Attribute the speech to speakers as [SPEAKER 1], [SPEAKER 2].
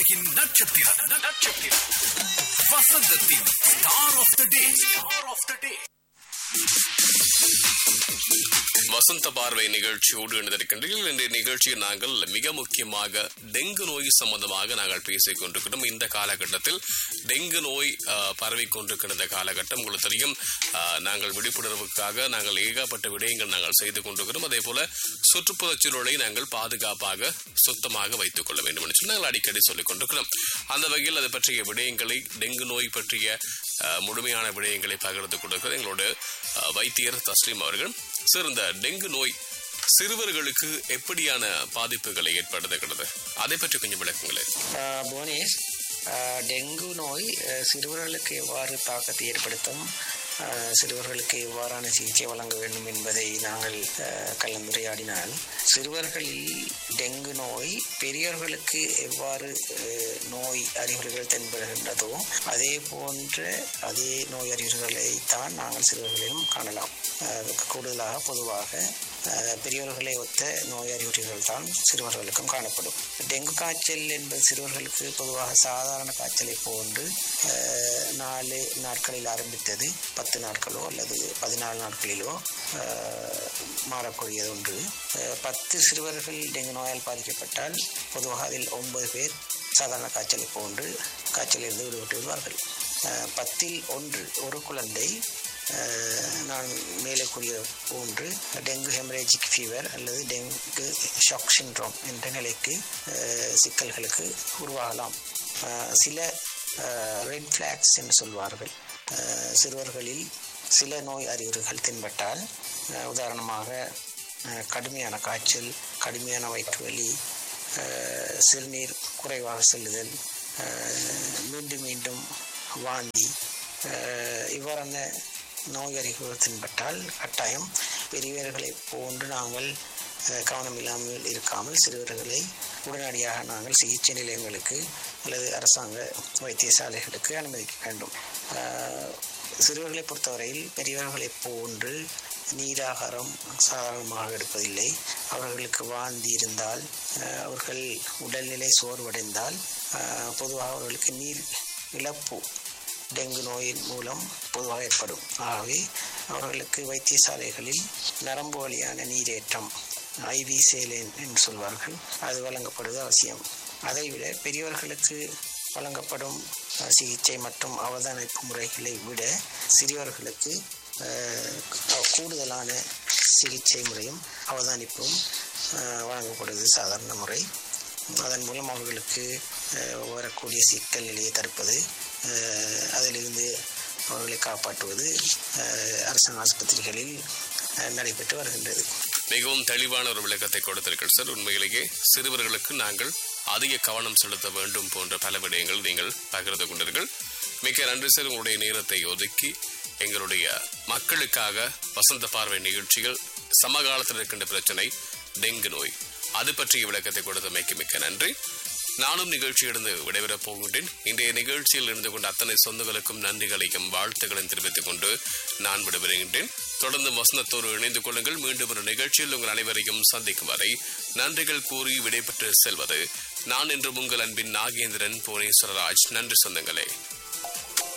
[SPEAKER 1] வாழ்க்கையின் நட்சத்திரம் நட்சத்திரம் வசந்தத்தின் star of the day star of the day
[SPEAKER 2] வசந்த பார்வை நிகழ்ச்சியோடு இணைந்திருக்கின்றீர்கள் இன்றைய நிகழ்ச்சியில் நாங்கள் மிக முக்கியமாக டெங்கு நோய் சம்பந்தமாக நாங்கள் பேசிக் கொண்டிருக்கிறோம் இந்த காலகட்டத்தில் டெங்கு நோய் ஆஹ், பரவிக் கொண்டிருக்கிற இந்த காலகட்டம் உங்களுக்கு தெரியும் ஆஹ், நாங்கள் விழிப்புணர்வுக்காக நாங்கள் ஏகப்பட்ட விடயங்கள் நாங்கள் செய்து கொண்டிருக்கிறோம் அதே போல சுற்றுப்புறச் சூழலை நாங்கள் பாதுகாப்பாக சுத்தமாக வைத்துக் கொள்ள வேண்டும் என்று சொல்லி நாங்கள் அடிக்கடி சொல்லிக் கொண்டிருக்கிறோம் அந்த வகையில் அது பற்றிய விடயங்களை டெங்கு நோய் பற்றிய ஆஹ், முழுமையான விடயங்களை பகிர்ந்து கொடுக்கிறது எங்களோட ஆஹ், வைத்தியர் தஸ்லீம் அவர்கள் சார் இந்த டெங்கு நோய் சிறுவர்களுக்கு எப்படியான பாதிப்புகளை ஏற்படுத்துகிறது அதை பற்றி கொஞ்சம் விளக்குங்களேன்
[SPEAKER 3] ஆஹ் புவனேஷ் ஆஹ் டெங்கு நோய் ஆஹ் சிறுவர்களுக்கு எவ்வாறு தாக்கத்தை ஏற்படுத்தும் ஆஹ் சிறுவர்களுக்கு எவ்வாறான சிகிச்சை வழங்க வேண்டும் என்பதை நாங்கள் ஆஹ் கலந்துரையாடினால் சிறுவர்களில் டெங்கு நோய் பெரியவர்களுக்கு எவ்வாறு ஆஹ் நோய் அறிகுறிகள் தென்படுகின்றதோ அதே போன்ற அதே நோய் அறிகுறிகளை தான் நாங்கள் சிறுவர்களிலும் காணலாம் ஆஹ் கூடுதலாக பொதுவாக ஆஹ் பெரியவர்களை ஒத்த நோய் அறிகுறிகள் தான் சிறுவர்களுக்கும் காணப்படும் டெங்கு காய்ச்சல் என்பது சிறுவர்களுக்கு பொதுவாக சாதாரண காய்ச்சலை போன்று ஆஹ் நாலு நாட்களில் ஆரம்பித்தது பத்து நாட்களோ அல்லது பதினாலு நாட்களிலோ ஆஹ் மாறக்கூடியது ஒன்று ஆஹ் பத்து சிறுவர்கள் டெங்கு நோயால் பாதிக்கப்பட்டால் பொதுவாக அதில் ஒன்பது பேர் சாதாரண காய்ச்சலை போன்று காய்ச்சலிருந்து விடுபட்டு விடுவார்கள் ஆஹ் பத்தில் ஒன்று ஒரு குழந்தை அஹ் நான் மேலே கூறிய போன்று டெங்கு ஹெமரேஜிக் ஃபீவர் அல்லது டெங்கு ஷாக் சிண்ட்ரோம் என்ற நிலைக்கு அஹ் சிக்கல்களுக்கு உருவாகலாம் அஹ் சில ரெட் ஃப்ளாக்ஸ் என்று சொல்வார்கள் அஹ் சிறுவர்களில் சில நோய் அறிகுறிகள் தென்பட்டால் அஹ் உதாரணமாக அஹ் கடுமையான காய்ச்சல் கடுமையான வயிற்று வலி அஹ் சிறுநீர் குறைவாக செல்லுதல் அஹ் மீண்டும் மீண்டும் வாந்தி அஹ் இவ்வாறான நோய் அறிகுறிகள் தென்பட்டால் கட்டாயம் பெரியவர்களைப் போன்று நாங்கள் அஹ், கவனம் இல்லாமல் இருக்காமல் சிறுவர்களை உடனடியாக நாங்கள் சிகிச்சை நிலையங்களுக்கு அல்லது அரசாங்க வைத்தியசாலைகளுக்கு அனுமதிக்க வேண்டும் அஹ், சிறுவர்களை பொறுத்தவரையில் பெரியவர்களைப் போன்று நீராகாரம் சாதாரணமாக எடுப்பதில்லை அவர்களுக்கு வாந்தி இருந்தால் அஹ், அவர்கள் உடல்நிலை சோர்வடைந்தால் அஹ், பொதுவாக அவர்களுக்கு நீர் இழப்பு டெங்கு நோயின் மூலம் பொதுவாக ஏற்படும் ஆகவே அவர்களுக்கு வைத்தியசாலைகளில் நரம்பு வழியான நீரேற்றம் ஐவி சேலேன் என்று சொல்வார்கள் அது வழங்கப்படுவது அவசியம் அதைவிட பெரியவர்களுக்கு வழங்கப்படும் அஹ், சிகிச்சை மற்றும் அவதானிப்பு முறைகளை விட சிறியவர்களுக்கு அஹ், கூடுதலான சிகிச்சை முறையும் அவதானிப்பும் அஹ், வழங்கப்படுவது சாதாரண முறை அதன் மூலம் அவர்களுக்கு அஹ், வரக்கூடிய சிக்கல் நிலையை தடுப்பது அஹ், அதிலிருந்து அவர்களை காப்பாற்றுவது அஹ், அரசாங்க ஆஸ்பத்திரிகளில் அஹ், நடைபெற்று வருகின்றது
[SPEAKER 2] மிகவும் தெளிவான ஒரு விளக்கத்தை கொடுத்தீர்கள் சார் உண்மையிலேயே சிறுவர்களுக்கு நாங்கள் அதிக கவனம் செலுத்த வேண்டும் போன்ற பல விடயங்கள் நீங்கள் பகிர்ந்து கொண்டீர்கள் மிக்க நன்றி சார் உங்களுடைய நேரத்தை ஒதுக்கி எங்களுடைய மக்களுக்காக வசந்த பார்வை நிகழ்ச்சிகள் சமகாலத்தில் இருக்கின்ற பிரச்சனை டெங்கு நோய் அது பற்றிய விளக்கத்தை கொடுத்தமைக்கு மிக்க நன்றி நானும் நிகழ்ச்சியிலிருந்து விடைபெறப் போகின்றேன் இன்றைய நிகழ்ச்சியில் இருந்து கொண்ட அத்தனை சொந்தங்களுக்கும் நன்றிகளையும் வாழ்த்துக்களையும் தெரிவித்துக் கொண்டு நான் விடைபெறுகின்றேன் தொடர்ந்து வசந்தத்தோடு இணைந்து கொள்ளுங்கள் மீண்டும் ஒரு நிகழ்ச்சியில் உங்கள் அனைவரையும் சந்திக்கும் வரை நன்றிகள் கூறி விடைபெற்று செல்வது நான் என்று உங்கள் அன்பின் நாகேந்திரன் புவனேஸ்வரராஜ் நன்றி சொந்தங்களே